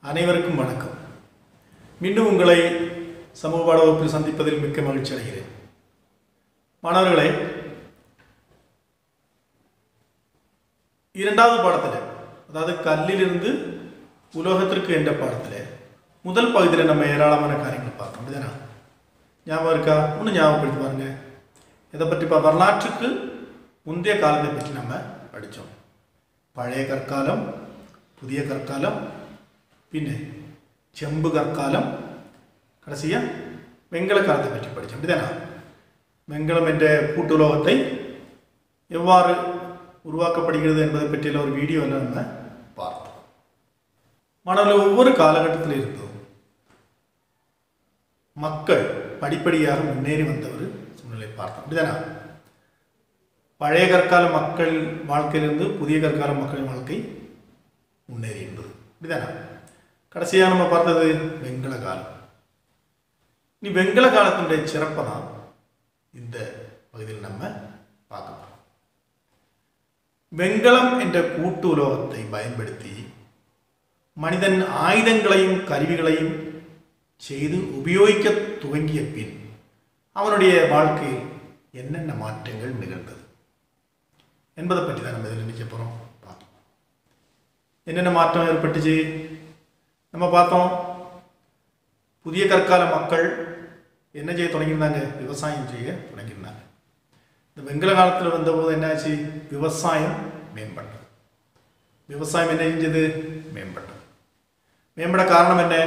அனைவருக்கும் வணக்கம் மீண்டும் உங்களை சமூக பாட வகுப்பில் சந்திப்பதில் மிக்க மகிழ்ச்சி அடைகிறேன் மாணவர்களே இரண்டாவது பாடத்தில் அதாவது கல்லிலிருந்து உலோகத்திற்கு என்ற பாடத்தில் முதல் பகுதியில் நம்ம ஏராளமான காரியங்கள் பார்த்தோம் அப்படிதானா ஞாபகம் இருக்கா ஒன்று ஞாபகப்படுத்தி பாருங்க இதை பற்றி பா வரலாற்றுக்கு முந்தைய காலத்தை பற்றி நம்ம படித்தோம் பழைய கற்காலம் புதிய கற்காலம் பின்ன செம்பு கற்காலம் கடைசியா வெங்கல காலத்தை பற்றி படித்தோம் அப்படிதானா வெங்கலம் என்ற கூட்டுலோகத்தை எவ்வாறு உருவாக்கப்படுகிறது என்பதை பற்றிய ஒரு வீடியோவில் நம்ம பார்த்தோம் மாணவர்கள் ஒவ்வொரு காலகட்டத்தில் இருந்தும் மக்கள் படிப்படியாக முன்னேறி வந்த ஒரு சூழ்நிலை பார்த்தோம் அப்படிதானா பழைய கற்கால மக்கள் வாழ்க்கையிலிருந்து புதிய கற்கால மக்களின் வாழ்க்கை முன்னேறி என்பது அப்படிதானா கடைசியாக நம்ம பார்த்தது வெங்கல காலம் நீ வெங்கல காலத்தினுடைய சிறப்பை தான் இந்த பகுதியில் நம்ம பார்க்க போறோம் வெங்கலம் என்ற கூட்டு உலோகத்தை பயன்படுத்தி மனிதன் ஆயுதங்களையும் கருவிகளையும் செய்து உபயோகிக்க துவங்கிய பின் அவனுடைய வாழ்க்கையில் என்னென்ன மாற்றங்கள் நிகழ்ந்தது என்பதை பற்றி தான் நம்ம இதில் நினைக்க போகிறோம் பார்த்தோம் என்னென்ன மாற்றம் ஏற்பட்டுச்சு நம்ம பார்த்தோம் புதிய கற்கால மக்கள் என்ன செய்ய தொடங்கியிருந்தாங்க விவசாயம் செய்ய தொடங்கியிருந்தாங்க இந்த வெங்கல காலத்தில் வந்தபோது என்னாச்சு விவசாயம் மேம்பட்டது விவசாயம் என்ன செஞ்சது மேம்பட்டது மேம்பட காரணம் என்ன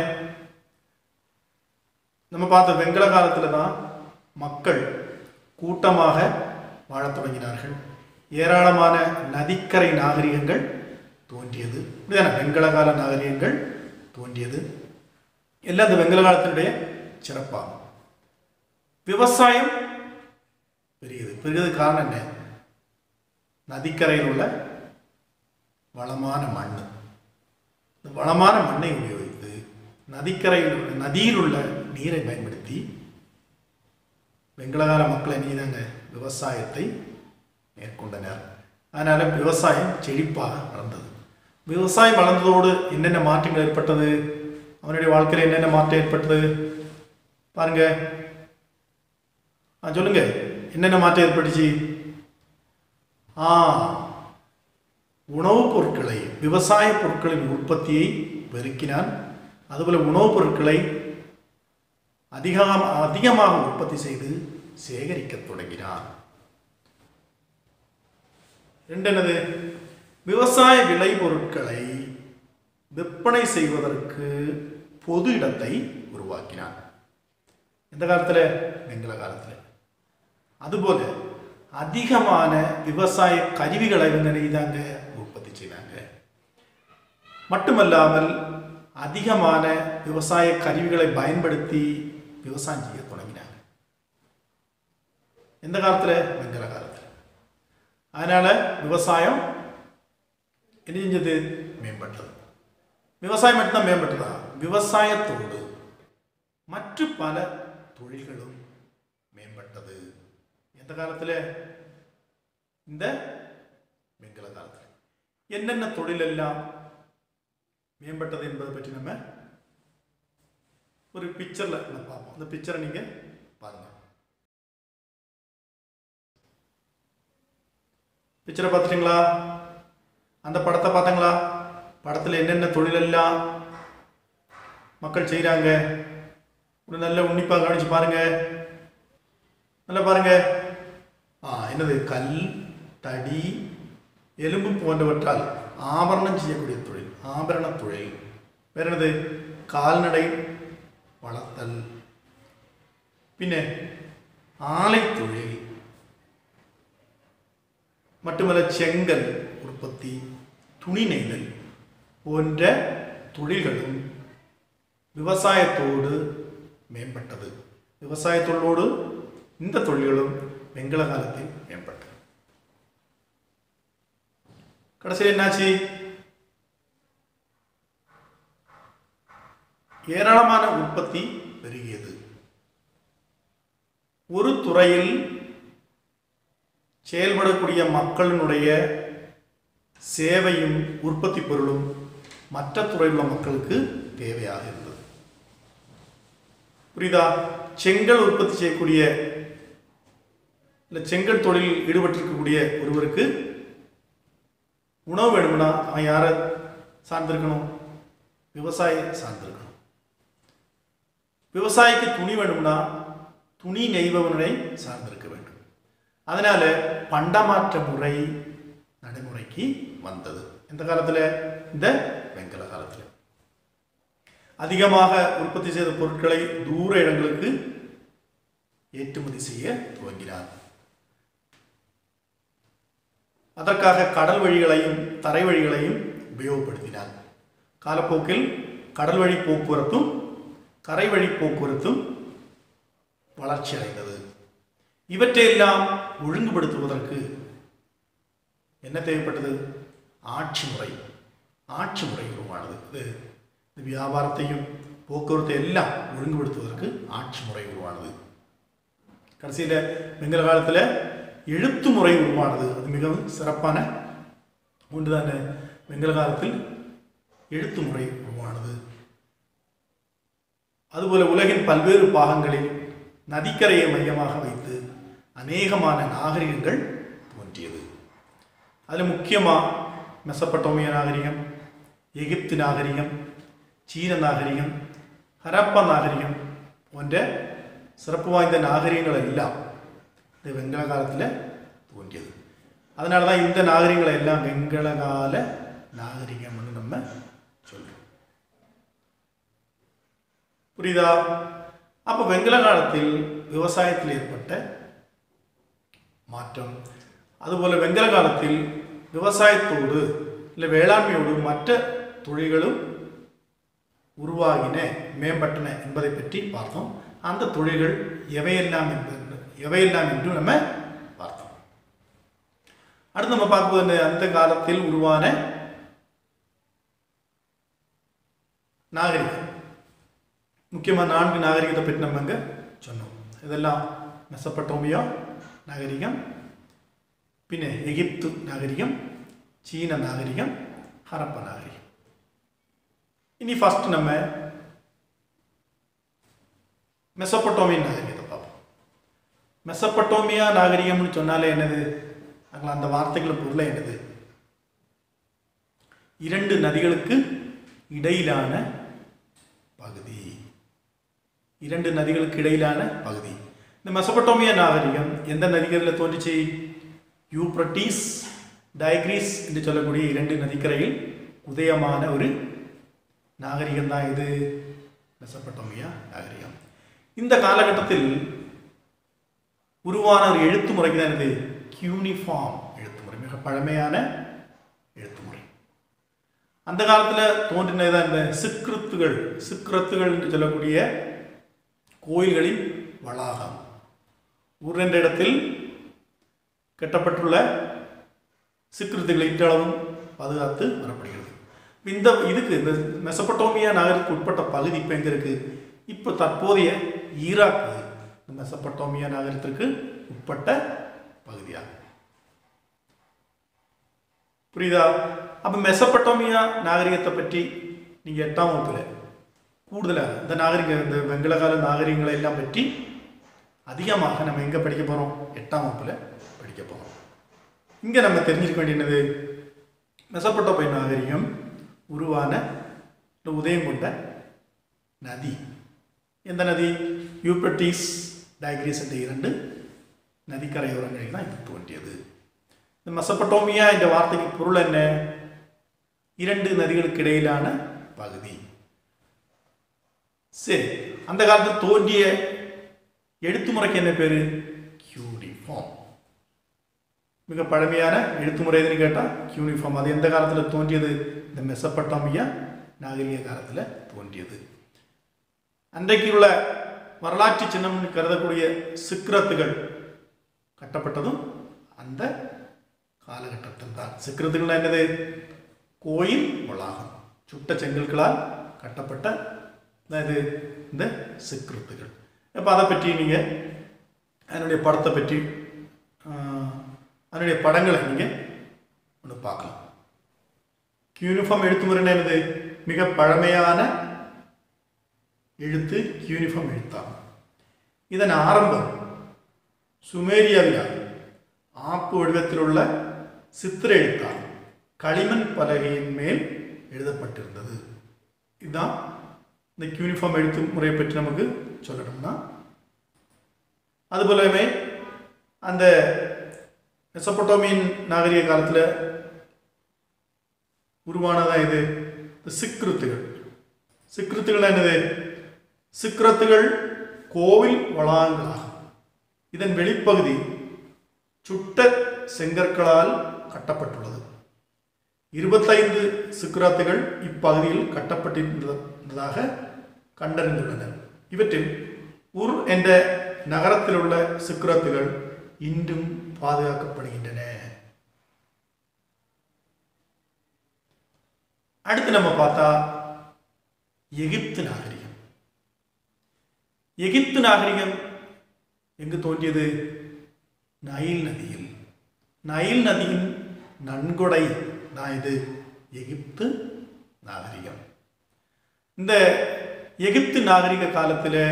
நம்ம பார்த்த வெங்கல காலத்தில் தான் மக்கள் கூட்டமாக வாழத் தொடங்கினார்கள் ஏராளமான நதிக்கரை நாகரிகங்கள் தோன்றியது இப்படிதானே வெங்கல கால நாகரிகங்கள் தோன்றியது எல்லாம் இந்த வெங்கல காலத்தினுடைய சிறப்பாகும் விவசாயம் பெரியது பெரியது காரணம் என்ன நதிக்கரையில் உள்ள வளமான மண் இந்த வளமான மண்ணை உபயோகித்து நதிக்கரையில் உள்ள நதியில் உள்ள நீரை பயன்படுத்தி வெங்கலகால மக்கள் என்ன விவசாயத்தை மேற்கொண்டனர் அதனால விவசாயம் செழிப்பாக வளர்ந்தது விவசாயம் வளர்ந்ததோடு என்னென்ன மாற்றங்கள் ஏற்பட்டது அவனுடைய வாழ்க்கையில் என்னென்ன மாற்றம் ஏற்பட்டது பாருங்க ஆ சொல்லுங்க என்னென்ன மாற்றம் ஏற்பட்டுச்சு ஆ உணவுப் பொருட்களை விவசாய பொருட்களின் உற்பத்தியை பெருக்கினான் அதுபோல உணவுப் பொருட்களை அதிகம் அதிகமாக உற்பத்தி செய்து சேகரிக்க தொடங்கினான் ரெண்டு என்னது விவசாய விளைபொருட்களை விற்பனை செய்வதற்கு பொது இடத்தை உருவாக்கினான் எந்த காலத்தில் வெங்கல காலத்தில் அதுபோல அதிகமான விவசாய கருவிகளை இவங்க நெய்தாங்க உற்பத்தி செய்தாங்க மட்டுமல்லாமல் அதிகமான விவசாய கருவிகளை பயன்படுத்தி விவசாயம் செய்ய தொடங்கினாங்க எந்த காலத்தில் வெங்கல காலத்தில் அதனால விவசாயம் என்ன செஞ்சது மேம்பட்டது விவசாயம் மட்டும்தான் மேம்பட்டதா விவசாயத்தோடு மற்ற பல தொழில்களும் மேம்பட்டது எந்த காலத்தில் இந்த வெங்கல காலத்தில் என்னென்ன தொழில் எல்லாம் மேம்பட்டது என்பதை பற்றி நம்ம ஒரு பிக்சரில் நம்ம பார்ப்போம் அந்த பிக்சரை நீங்கள் பாருங்க பிக்சரை பார்த்துட்டீங்களா அந்த படத்தை பார்த்தீங்களா படத்தில் என்னென்ன தொழிலெல்லாம் மக்கள் செய்கிறாங்க ஒரு நல்ல உன்னிப்பாக கவனிச்சு பாருங்க நல்லா பாருங்க ஆ என்னது கல் தடி எலும்பு போன்றவற்றால் ஆபரணம் செய்யக்கூடிய தொழில் ஆபரண தொழில் வேற என்னது கால்நடை வளர்த்தல் பின்ன ஆலை தொழில் மட்டுமல்ல செங்கல் உற்பத்தி துணி நெய்தல் போன்ற தொழில்களும் விவசாயத்தோடு மேம்பட்டது விவசாய தொழிலோடு இந்த தொழில்களும் வெங்கல காலத்தில் மேம்பட்டது கடைசியில் என்னாச்சு ஏராளமான உற்பத்தி பெருகியது ஒரு துறையில் செயல்படக்கூடிய மக்களினுடைய சேவையும் உற்பத்தி பொருளும் மற்ற துறையில் உள்ள மக்களுக்கு தேவையாக இருந்தது புரியுதா செங்கல் உற்பத்தி செய்யக்கூடிய இல்லை செங்கல் தொழிலில் ஈடுபட்டிருக்கக்கூடிய ஒருவருக்கு உணவு வேணும்னா அவன் யாரை சார்ந்திருக்கணும் விவசாயி சார்ந்திருக்கணும் விவசாயிக்கு துணி வேணும்னா துணி நெய்பவனை சார்ந்திருக்க வேண்டும் அதனால பண்டமாற்ற முறை நடைமுறைக்கு வந்தது எந்த காலத்தில் இந்த வெங்கல காலத்தில் அதிகமாக உற்பத்தி செய்த பொருட்களை தூர இடங்களுக்கு ஏற்றுமதி செய்ய துவங்கினார் அதற்காக கடல் வழிகளையும் தரை வழிகளையும் உபயோகப்படுத்தினார் காலப்போக்கில் கடல் வழி போக்குவரத்தும் கரை வழி போக்குவரத்தும் வளர்ச்சி அடைந்தது இவற்றையெல்லாம் ஒழுங்குபடுத்துவதற்கு என்ன தேவைப்பட்டது ஆட்சி முறை ஆட்சி முறை உருவானது இது இந்த வியாபாரத்தையும் போக்குவரத்தை எல்லாம் ஒழுங்குபடுத்துவதற்கு ஆட்சி முறை உருவானது கடைசியில் வெங்கல காலத்தில் எழுத்து முறை உருவானது அது மிகவும் சிறப்பான ஒன்று தானே வெங்கல காலத்தில் எழுத்து முறை உருவானது அதுபோல உலகின் பல்வேறு பாகங்களில் நதிக்கரையை மையமாக வைத்து அநேகமான நாகரிகங்கள் தோன்றியது அதில் முக்கியமாக மெசப்பட்டோமிய நாகரிகம் எகிப்து நாகரிகம் சீன நாகரிகம் ஹரப்பா நாகரிகம் போன்ற சிறப்பு வாய்ந்த நாகரிகங்கள் எல்லாம் இந்த வெங்கல காலத்தில் தோன்றியது அதனால தான் இந்த நாகரிகங்களை எல்லாம் வெங்கல கால நாகரிகம்னு நம்ம சொல்றோம் புரியுதா அப்போ வெங்கல காலத்தில் விவசாயத்தில் ஏற்பட்ட மாற்றம் அதுபோல வெங்கல காலத்தில் விவசாயத்தோடு இல்லை வேளாண்மையோடு மற்ற தொழில்களும் உருவாகின மேம்பட்டன என்பதை பற்றி பார்த்தோம் அந்த தொழில்கள் எவையெல்லாம் என்பது எவையெல்லாம் என்று நம்ம பார்த்தோம் அடுத்து நம்ம பார்க்கும்போது அந்த காலத்தில் உருவான நாகரிகம் முக்கியமாக நான்கு நாகரிகத்தை பற்றி நம்ம இங்கே சொன்னோம் இதெல்லாம் மெசப்பட்டோமியா நாகரிகம் பின்ன எகிப்து நாகரிகம் சீன நாகரிகம் ஹரப்ப நாகரிகம் இனி ஃபர்ஸ்ட் நம்ம மெசப்பட்டோமியன் நாகரிகத்தை பார்ப்போம் மெசப்பட்டோமியா நாகரிகம்னு சொன்னாலே என்னது அங்கே அந்த வார்த்தைகள் பொருளை என்னது இரண்டு நதிகளுக்கு இடையிலான பகுதி இரண்டு நதிகளுக்கு இடையிலான பகுதி இந்த மெசபட்டோமியா நாகரிகம் எந்த நதிகளில் தோன்றிச்சு யூப்ரட்டிஸ் டைக்ரீஸ் என்று சொல்லக்கூடிய இரண்டு நதிக்கரையில் உதயமான ஒரு நாகரிகம் தான் இது மெசபட்டோமியா நாகரிகம் இந்த காலகட்டத்தில் உருவான ஒரு எழுத்து முறைக்கு தான் இது கியூனிஃபார்ம் எழுத்து முறை மிக பழமையான எழுத்து முறை அந்த காலத்தில் தோன்றினது தான் இந்த சிக்ருத்துகள் சிக்ரத்துகள் என்று சொல்லக்கூடிய கோயில்களின் வளாகம் ஊர் என்ற இடத்தில் கட்டப்பட்டுள்ள சிக்கிருத்துகளை இன்றளவும் பாதுகாத்து வரப்படுகிறது இந்த இதுக்கு இந்த மெசப்பட்டோமியா நகருக்கு உட்பட்ட பகுதி இப்போ எங்கே இருக்கு இப்போ தற்போதைய ஈராக்கு இந்த மெசப்பட்டோமியா நகரத்திற்கு உட்பட்ட பகுதியாகும் புரியுதா அப்போ மெசப்பட்டோமியா நாகரிகத்தை பற்றி நீங்கள் எட்டாம் வகுப்பில் கூடுதலாக இந்த நாகரிக இந்த வெங்கலகால நாகரிகங்களை எல்லாம் பற்றி அதிகமாக நம்ம எங்கே படிக்க போகிறோம் எட்டாம் வகுப்பில் படிக்க போகிறோம் இங்கே நம்ம தெரிஞ்சிருக்க வேண்டியது மெசப்பட்டோமிய நாகரிகம் உருவான இல்லை உதயம் கொண்ட நதி எந்த நதி யூப்ரட்டிஸ் டைக்ரீஸ் என்ற இரண்டு நதிக்கரையோரங்களில் தான் இது தோன்றியது இந்த மெசப்பட்டோமியா என்ற வார்த்தைக்கு பொருள் என்ன இரண்டு நதிகளுக்கு இடையிலான பகுதி சரி அந்த காலத்தில் தோன்றிய எழுத்து முறைக்கு என்ன பேரு கியூனிஃபார்ம் மிக பழமையான எழுத்து முறை எதுன்னு கேட்டால் கியூனிஃபார்ம் அது எந்த காலத்தில் தோன்றியது இந்த மெசப்பட்டோமியா நாகரிக காலத்தில் தோன்றியது அன்றைக்கு உள்ள வரலாற்று சின்னம்னு கருதக்கூடிய சிக்ரத்துகள் கட்டப்பட்டதும் அந்த காலகட்டத்தில் தான் சிக்ரத்துகள் என்னது கோயில் வளாகம் சுட்ட செங்கல்களால் கட்டப்பட்ட இது இந்த சிக்ருத்துகள் இப்போ அதை பற்றி நீங்கள் அதனுடைய படத்தை பற்றி ஆஹ், அதனுடைய படங்களை நீங்கள் ஒன்று பார்க்கலாம் கியூனிஃபார்ம் எழுத்து முறைன்னா என்னது மிக பழமையான எழுத்து கியூனிஃபார்ம் எழுத்தாகும் இதன் ஆரம்பம் சுமேரியாவிலாகும் ஆப்பு வடிவத்திலுள்ள சித்திர எழுத்தாகும் களிமண் பலகையின் மேல் எழுதப்பட்டிருந்தது இதுதான் இந்த யூனிஃபார்ம் எழுத்து முறையை பற்றி நமக்கு சொல்லணும்னா அதுபோலவே அந்த மெசப்பட்டோமியன் நாகரிக காலத்தில் உருவானதா இது இந்த சிக்ருத்துகள் சிக்ருத்துகள் என்னது சிக்ரத்துகள் கோவில் வளாகங்களாகும் இதன் வெளிப்பகுதி சுட்ட செங்கற்களால் கட்டப்பட்டுள்ளது இருபத்தைந்து சிக்ராத்துகள் இப்பகுதியில் கட்டப்பட்டிருந்ததாக கண்டறிந்துள்ளனர் இவற்றில் உர் என்ற நகரத்தில் உள்ள சிக்ராத்துகள் இன்றும் பாதுகாக்கப்படுகின்றன அடுத்து நம்ம பார்த்தா எகிப்து நாகரிகம் எகிப்து நாகரிகம் எங்கு தோன்றியது நைல் நதியில் நைல் நதியின் நன்கொடை தான் இது எகிப்து நாகரிகம் இந்த எகிப்து நாகரிக காலத்தில்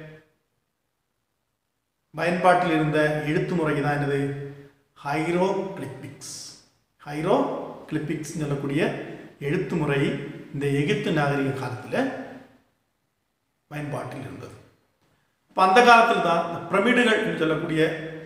பயன்பாட்டில் இருந்த எழுத்து முறை தான் என்னது ஹைரோ கிளிப்பிக்ஸ் ஹைரோ கிளிப்பிக்ஸ் சொல்லக்கூடிய எழுத்து முறை இந்த எகிப்து நாகரிக காலத்தில் பயன்பாட்டில் இருந்தது இப்போ அந்த காலத்தில் தான் இந்த பிரமிடுகள் என்று சொல்லக்கூடிய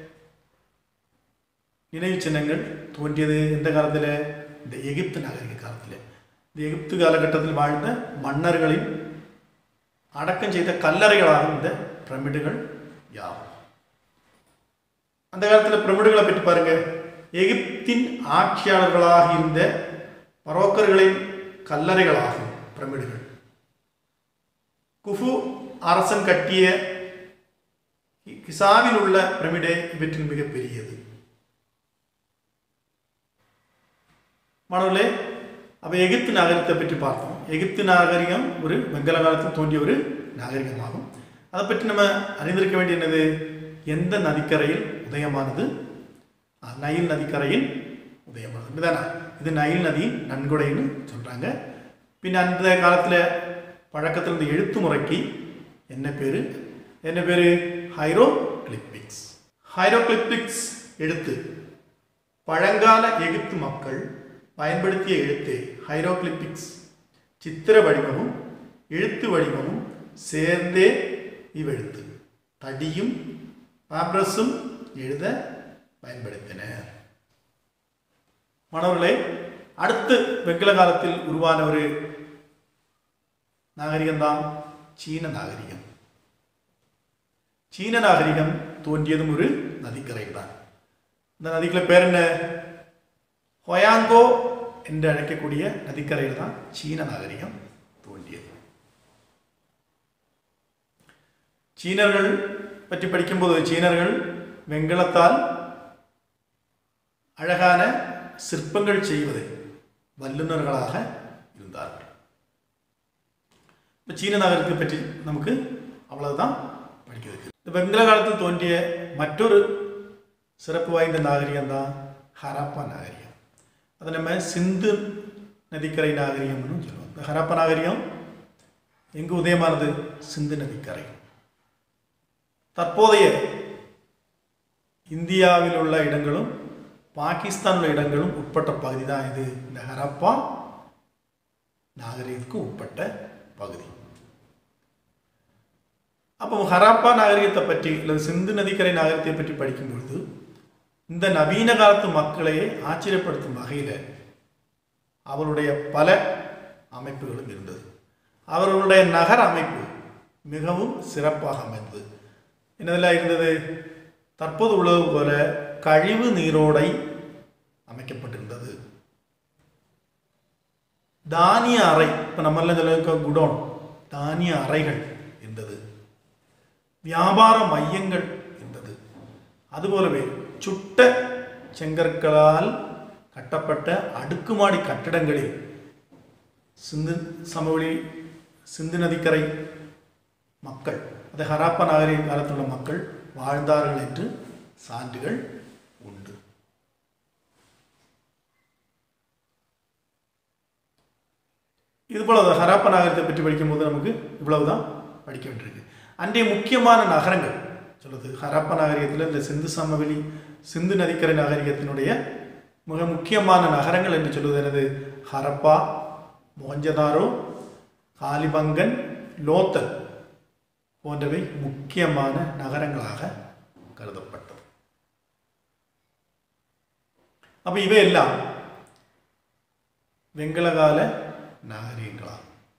நினைவு சின்னங்கள் தோன்றியது எந்த காலத்தில் இந்த எகிப்து நாகரிக காலத்தில் இந்த எகிப்து காலகட்டத்தில் வாழ்ந்த மன்னர்களின் அடக்கம் செய்த கல்லறைகளாக இந்த பிரமிடுகள் யாவும் அந்த காலத்தில் பிரமிடுகளை பற்றி பாருங்க எகிப்தின் ஆட்சியாளர்களாக இருந்த பரோக்கர்களின் கல்லறைகளாகும் பிரமிடுகள் குஃபு அரசன் கட்டிய கிசாவில் உள்ள பிரமிடே இவற்றில் மிக பெரியது மாணவர்களே அப்போ எகிப்து நாகரிகத்தை பற்றி பார்த்தோம் எகிப்து நாகரிகம் ஒரு வெங்கல காலத்தில் தோன்றிய ஒரு நாகரிகமாகும் அதை பற்றி நம்ம அறிந்திருக்க வேண்டிய என்னது எந்த நதிக்கரையில் உதயமானது அஹ், நைல் நதிக்கரையில் உதயமானது இதுதானா இது நைல் நதி நன்கொடைன்னு சொல்கிறாங்க பின் அந்த காலத்தில் பழக்கத்தில் இருந்த எழுத்து முறைக்கு என்ன பேர் என்ன பேர் ஹைரோகிளிப்பிக்ஸ் ஹைரோகிளிப்பிக்ஸ் எழுத்து பழங்கால எகிப்து மக்கள் பயன்படுத்திய எழுத்து ஹைரோகிளிப்பிக்ஸ் சித்திர வடிவமும் எழுத்து வடிவமும் சேர்ந்தே இவ்வெழுத்து தடியும் பாப்ரஸும் எழுத பயன்படுத்தினர் மாணவர்களே அடுத்து வெங்கல காலத்தில் உருவான ஒரு நாகரிகம்தான் சீன நாகரிகம் சீன நாகரிகம் தோன்றியதும் ஒரு நதிக்கரை தான் இந்த நதிக்குள்ள பேர் என்ன ஹொயாங்கோ என்று அழைக்கக்கூடிய நதிக்கரையில் தான் சீன நாகரிகம் தோன்றியது சீனர்கள் பற்றி படிக்கும்போது சீனர்கள் வெண்கலத்தால் அழகான சிற்பங்கள் செய்வதில் வல்லுநர்களாக இருந்தார்கள் இப்போ சீன நாகரிகத்தை பற்றி நமக்கு அவ்வளவுதான் படிக்கிறதுக்கு இந்த வெங்கல காலத்தில் தோன்றிய மற்றொரு சிறப்பு வாய்ந்த நாகரிகம் தான் ஹராப்பா நாகரிகம் அதை நம்ம சிந்து நதிக்கரை நாகரிகம்னு சொல்லுவோம் இந்த ஹராப்பா நாகரிகம் எங்கு உதயமானது சிந்து நதிக்கரை தற்போதைய இந்தியாவில் உள்ள இடங்களும் பாகிஸ்தான் உள்ள இடங்களும் உட்பட்ட பகுதி தான் இது இந்த ஹரப்பா நாகரிகத்துக்கு உட்பட்ட பகுதி அப்போ ஹராப்பா நாகரிகத்தை பற்றி அல்லது சிந்து நதிக்கரை நாகரிகத்தை பற்றி படிக்கும் பொழுது இந்த நவீன காலத்து மக்களை ஆச்சரியப்படுத்தும் வகையில் அவருடைய பல அமைப்புகளும் இருந்தது அவர்களுடைய நகர அமைப்பு மிகவும் சிறப்பாக அமைந்தது என்னதெல்லாம் இருந்தது தற்போது உள்ளது போல கழிவு நீரோடை அமைக்கப்பட்டிருந்தது தானிய அறை இப்போ நம்மளாம் சொல்ல குடோன் தானிய அறைகள் இருந்தது வியாபார மையங்கள் இருந்தது அதுபோலவே சுட்ட செங்கற்களால் கட்டப்பட்ட அடுக்குமாடி கட்டிடங்களில் சிந்து சமவெளி சிந்து நதிக்கரை மக்கள் அது ஹராப்பா நாகரிக காலத்தில் உள்ள மக்கள் வாழ்ந்தார்கள் என்று சான்றுகள் உண்டு இதுபோல் ஹராப்பா நகரத்தை பற்றி படிக்கும்போது நமக்கு இவ்வளவு தான் படிக்க வேண்டியிருக்கு அன்றைய முக்கியமான நகரங்கள் சொல்லுது ஹராப்பா நாகரிகத்தில் இந்த சிந்து சமவெளி சிந்து நதிக்கரை நாகரிகத்தினுடைய மிக முக்கியமான நகரங்கள் என்று சொல்வது எனது ஹரப்பா மொஹஞ்சதாரோ காலிபங்கன் லோத்தல் போன்றவை முக்கியமான நகரங்களாக கருதப்பட்டது அப்ப இவையெல்லாம் வெங்கலகால நாகரிகங்களா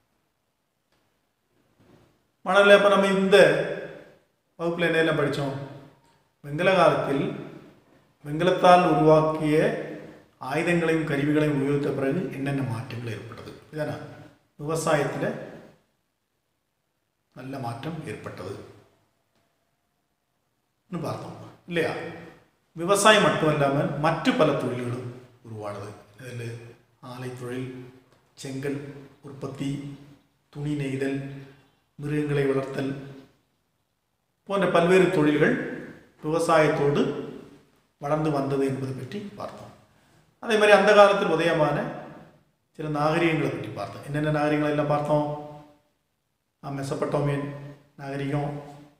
மணல அப்ப நம்ம இந்த வகுப்புல என்னெல்லாம் படித்தோம் வெங்கல காலத்தில் வெங்கலத்தால் உருவாக்கிய ஆயுதங்களையும் கருவிகளையும் உபயோகித்த பிறகு என்னென்ன மாற்றங்கள் ஏற்பட்டது இதானா விவசாயத்தில் நல்ல மாற்றம் ஏற்பட்டது பார்த்தோம் இல்லையா விவசாயம் மட்டும் இல்லாமல் மற்ற பல தொழில்களும் உருவானது இதில் ஆலை தொழில் செங்கல் உற்பத்தி துணி நெய்தல் மிருகங்களை வளர்த்தல் போன்ற பல்வேறு தொழில்கள் விவசாயத்தோடு வளர்ந்து வந்தது என்பதை பற்றி பார்த்தோம் அதே மாதிரி அந்த காலத்தில் உதயமான சில நாகரிகங்களை பற்றி பார்த்தோம் என்னென்ன நாகரிகங்கள் எல்லாம் பார்த்தோம் ஆ, மெசப்பட்டோமியன் நாகரிகம்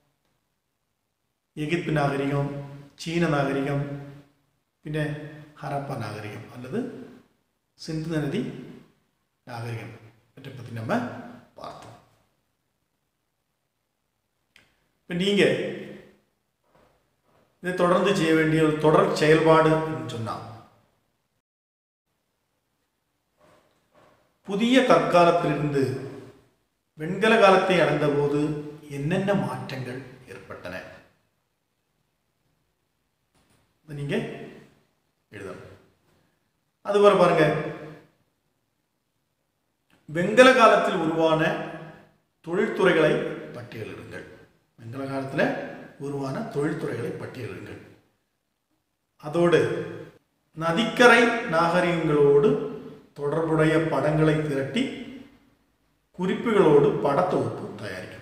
எகிப்து நாகரிகம் சீன நாகரிகம் பின்ன ஹரப்பா நாகரிகம் அல்லது சிந்து நதி நாகரிகம் இவற்றை பற்றி நம்ம பார்த்தோம் இப்போ நீங்கள் இதை தொடர்ந்து செய்ய வேண்டிய ஒரு தொடர் செயல்பாடு சொன்னால் புதிய கற்காலத்திலிருந்து வெண்கல காலத்தை அடைந்தபோது என்னென்ன மாற்றங்கள் ஏற்பட்டன இதை நீங்க எழுதணும் அதுபோல பாருங்க வெண்கல காலத்தில் உருவான தொழில்துறைகளை பட்டியலிடுங்கள் வெண்கல காலத்தில் உருவான தொழில்துறைகளை பட்டியலிடுங்கள் அதோடு நதிக்கரை நாகரிகங்களோடு தொடர்புடைய படங்களை திரட்டி குறிப்புகளோடு படத்தொகுப்பு தயாரிக்கணும்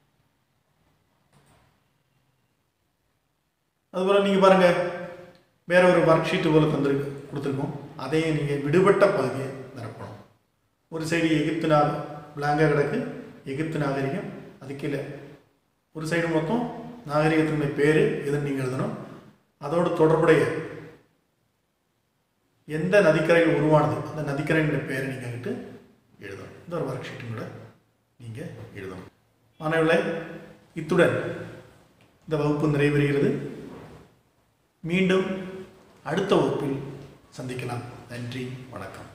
அதுபோல் நீங்கள் பாருங்க வேற ஒரு ஒர்க் ஷீட்டு போல தந்திருக்கு கொடுத்துருக்கோம் அதையே நீங்கள் விடுபட்ட பகுதியை நிரப்பணும் ஒரு சைடு எகிப்து நாக பிளாங்கா கிடக்கு எகிப்து நாகரிகம் அது கீழே ஒரு சைடு மொத்தம் நாகரிகத்தினுடைய பேர் எதுன்னு நீங்கள் எழுதணும் அதோடு தொடர்புடைய எந்த நதிக்கரையில் உருவானது அந்த நதிக்கரையினுடைய பேரை நீங்கள் கிட்ட எழுதணும் இந்த ஒரு ஒர்க் ஷீட்டும் கூட நீங்கள் எழுதணும் மாணவர்களே இத்துடன் இந்த வகுப்பு நிறைவேறுகிறது மீண்டும் அடுத்த வகுப்பில் சந்திக்கலாம் நன்றி வணக்கம்